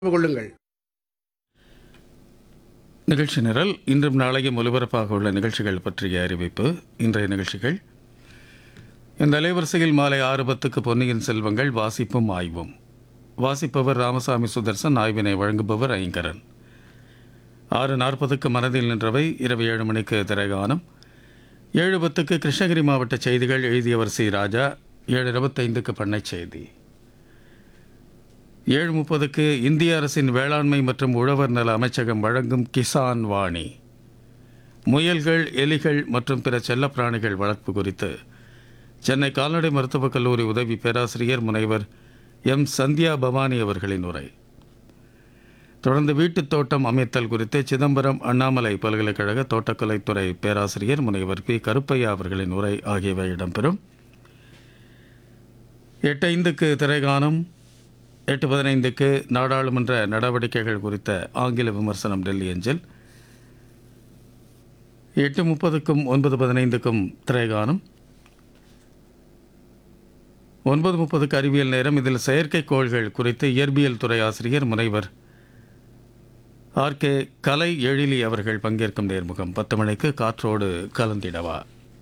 தொடர்பு கொள்ளுங்கள் நிகழ்ச்சி நிரல் இன்றும் நாளையும் ஒலிபரப்பாக உள்ள நிகழ்ச்சிகள் பற்றிய அறிவிப்பு இன்றைய நிகழ்ச்சிகள் இந்த அலைவரிசையில் மாலை ஆறு பத்துக்கு பொன்னியின் செல்வங்கள் வாசிப்பும் ஆய்வும் வாசிப்பவர் ராமசாமி சுதர்சன் ஆய்வினை வழங்குபவர் ஐங்கரன் ஆறு நாற்பதுக்கு மனதில் நின்றவை இரவு ஏழு மணிக்கு திரைகானம் ஏழு பத்துக்கு கிருஷ்ணகிரி மாவட்ட செய்திகள் எழுதியவர் சி ராஜா ஏழு இருபத்தைந்துக்கு பண்ணைச் செய்தி ஏழு முப்பதுக்கு இந்திய அரசின் வேளாண்மை மற்றும் உழவர் நல அமைச்சகம் வழங்கும் கிசான் வாணி முயல்கள் எலிகள் மற்றும் பிற செல்லப்பிராணிகள் வளர்ப்பு குறித்து சென்னை கால்நடை மருத்துவக் கல்லூரி உதவி பேராசிரியர் முனைவர் எம் சந்தியா பவானி அவர்களின் உரை தொடர்ந்து வீட்டுத் தோட்டம் அமைத்தல் குறித்து சிதம்பரம் அண்ணாமலை பல்கலைக்கழக தோட்டக்கலைத்துறை பேராசிரியர் முனைவர் பி கருப்பையா அவர்களின் உரை ஆகியவை இடம்பெறும் எட்டு ஐந்துக்கு திரைகானம் எட்டு பதினைந்துக்கு நாடாளுமன்ற நடவடிக்கைகள் குறித்த ஆங்கில விமர்சனம் டெல்லி அஞ்சல் எட்டு முப்பதுக்கும் ஒன்பது பதினைந்துக்கும் திரைகானம் ஒன்பது முப்பதுக்கு அறிவியல் நேரம் இதில் செயற்கைக்கோள்கள் குறித்து இயற்பியல் துறை ஆசிரியர் முனைவர் ஆர் கே கலை எழிலி அவர்கள் பங்கேற்கும் நேர்முகம் பத்து மணிக்கு காற்றோடு கலந்திடவா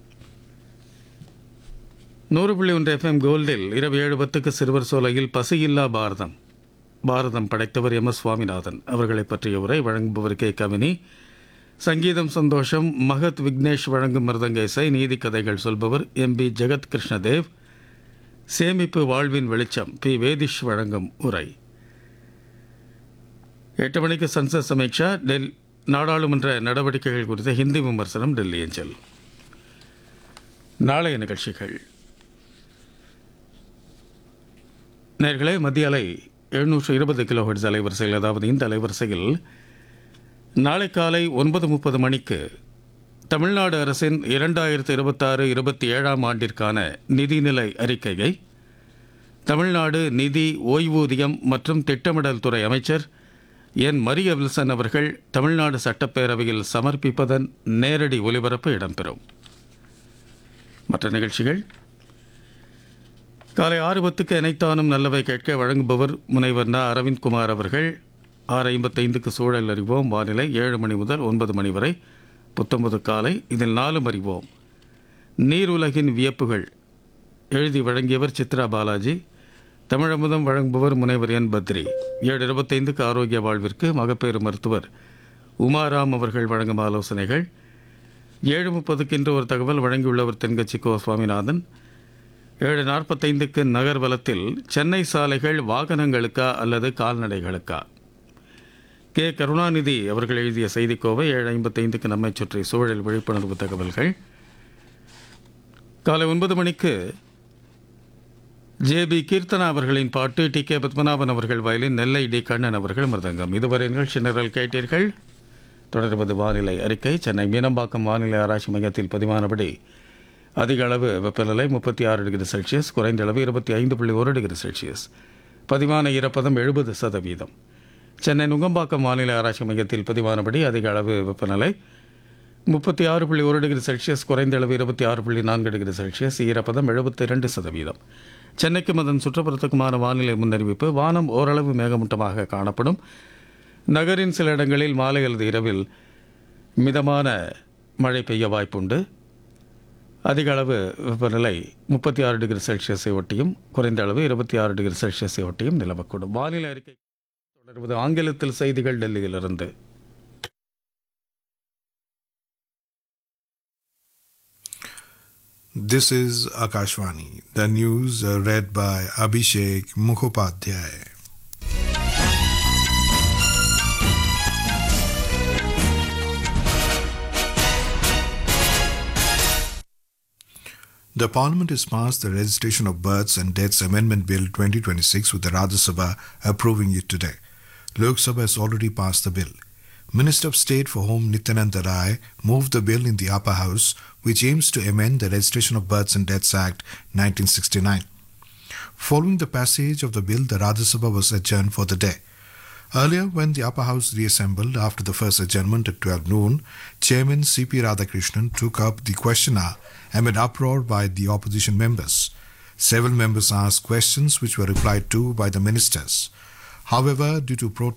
நூறு புள்ளி ஒன்று எஃப்எம் கோல்டில் இரவு ஏழு பத்துக்கு சிறுவர் சோலையில் பசியில்லா பாரதம் பாரதம் படைத்தவர் எம் எஸ் சுவாமிநாதன் அவர்களை பற்றிய உரை வழங்குபவர் கே கவினி சங்கீதம் சந்தோஷம் மகத் விக்னேஷ் வழங்கும் மிருதங்க இசை நீதி கதைகள் சொல்பவர் எம் பி ஜெகத் கிருஷ்ணதேவ் சேமிப்பு வாழ்வின் வெளிச்சம் பி வேதிஷ் வழங்கும் உரை எட்டு மணிக்கு சன்சத் சமீக்ஷா டெல் நாடாளுமன்ற நடவடிக்கைகள் குறித்த ஹிந்தி விமர்சனம் டெல்லி அஞ்சல் நாளைய நிகழ்ச்சிகள் நேர்களே மத்திய அலை எழுநூற்று இருபது கிலோ ஹெர்ட்ஸ் அலைவரிசையில் அதாவது இந்த அலைவரிசையில் நாளை காலை ஒன்பது முப்பது மணிக்கு தமிழ்நாடு அரசின் இரண்டாயிரத்து இருபத்தாறு இருபத்தி ஏழாம் ஆண்டிற்கான நிதிநிலை அறிக்கையை தமிழ்நாடு நிதி ஓய்வூதியம் மற்றும் திட்டமிடல் துறை அமைச்சர் என் மரிய வில்சன் அவர்கள் தமிழ்நாடு சட்டப்பேரவையில் சமர்ப்பிப்பதன் நேரடி ஒலிபரப்பு இடம்பெறும் மற்ற நிகழ்ச்சிகள் காலை ஆறு பத்துக்கு இணைத்தானும் நல்லவை கேட்க வழங்குபவர் முனைவர் ந அரவிந்த்குமார் அவர்கள் ஆறு ஐம்பத்தைந்துக்கு சூழல் அறிவோம் வானிலை ஏழு மணி முதல் ஒன்பது மணி வரை புத்தொன்பது காலை இதில் நாலும் அறிவோம் நீர் உலகின் வியப்புகள் எழுதி வழங்கியவர் சித்ரா பாலாஜி தமிழமுதம் வழங்குபவர் முனைவர் என் பத்ரி ஏழு இருபத்தைந்துக்கு ஆரோக்கிய வாழ்விற்கு மகப்பேறு மருத்துவர் உமாராம் அவர்கள் வழங்கும் ஆலோசனைகள் ஏழு முப்பதுக்கு இன்று ஒரு தகவல் வழங்கியுள்ளவர் தென்கட்சி கோ சுவாமிநாதன் ஏழு நாற்பத்தைந்துக்கு நகர்வலத்தில் சென்னை சாலைகள் வாகனங்களுக்கா அல்லது கால்நடைகளுக்கா கே கருணாநிதி அவர்கள் எழுதிய செய்திக்கோவை ஏழு ஐம்பத்தைந்துக்கு நம்மை சுற்றி சூழல் விழிப்புணர்வு தகவல்கள் காலை ஒன்பது மணிக்கு ஜே பி கீர்த்தனா அவர்களின் பாட்டு டி கே பத்மநாபன் அவர்கள் வயலின் நெல்லை டி கண்ணன் அவர்கள் மிருதங்கம் இதுவரை நிகழ்ச்சி நிரல் கேட்டீர்கள் தொடர்வது வானிலை அறிக்கை சென்னை மீனம்பாக்கம் வானிலை ஆராய்ச்சி மையத்தில் பதிவானபடி அதிக அளவு வெப்பநிலை முப்பத்தி ஆறு டிகிரி செல்சியஸ் குறைந்த அளவு இருபத்தி ஐந்து புள்ளி ஒரு டிகிரி செல்சியஸ் பதிவான ஈரப்பதம் எழுபது சதவீதம் சென்னை நுங்கம்பாக்கம் வானிலை ஆராய்ச்சி மையத்தில் பதிவானபடி அதிக அளவு வெப்பநிலை முப்பத்தி ஆறு புள்ளி ஒரு டிகிரி செல்சியஸ் குறைந்த அளவு இருபத்தி ஆறு புள்ளி நான்கு டிகிரி செல்சியஸ் ஈரப்பதம் எழுபத்தி இரண்டு சதவீதம் சென்னைக்கும் அதன் சுற்றுப்புறத்துக்குமான வானிலை முன்னறிவிப்பு வானம் ஓரளவு மேகமூட்டமாக காணப்படும் நகரின் சில இடங்களில் மாலை அல்லது இரவில் மிதமான மழை பெய்ய வாய்ப்புண்டு அதிக அளவு வெப்பநிலை முப்பத்தி ஆறு டிகிரி செல்சியஸை ஒட்டியும் குறைந்த அளவு இருபத்தி ஆறு டிகிரி செல்சியஸை ஒட்டியும் நிலவக்கூடும் வானிலை அறிக்கை தொடர்வது ஆங்கிலத்தில் செய்திகள் டெல்லியிலிருந்து This is Akashvani. The news uh, read by Abhishek Mukhopadhyay. The Parliament has passed the Registration of Births and Deaths Amendment Bill 2026 with the Rajya Sabha approving it today. Lok Sabha has already passed the bill. Minister of State for Home Nityananda Rai moved the bill in the upper house, which aims to amend the Registration of Births and Deaths Act 1969. Following the passage of the bill, the Rajya Sabha was adjourned for the day. Earlier, when the upper house reassembled after the first adjournment at 12 noon, Chairman C.P. Radhakrishnan took up the question hour amid uproar by the opposition members. Several members asked questions which were replied to by the ministers. However, due to protest,